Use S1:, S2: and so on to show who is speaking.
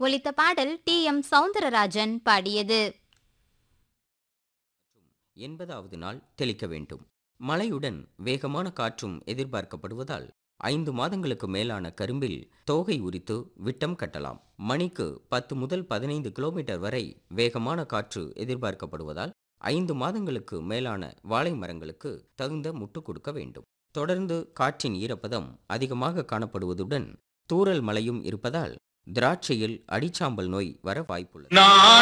S1: ஒலித்த பாடல் D M Soundararajan பாடியது
S2: எண்பதாவது நாள் தெளிக்க வேண்டும் மழையுடன் வேகமான காற்றும் எதிர்பார்க்கப்படுவதால் ஐந்து மாதங்களுக்கு மேலான கரும்பில் தோகை உரித்து விட்டம் கட்டலாம் மணிக்கு பத்து முதல் பதினைந்து கிலோமீட்டர் வரை வேகமான காற்று எதிர்பார்க்கப்படுவதால் ஐந்து மாதங்களுக்கு மேலான வாழை மரங்களுக்கு தகுந்த முட்டு கொடுக்க வேண்டும் தொடர்ந்து காற்றின் ஈரப்பதம் அதிகமாக காணப்படுவதுடன் தூறல் மழையும் இருப்பதால் திராட்சையில் அடிச்சாம்பல் நோய் வர வாய்ப்புள்ளது
S3: நான்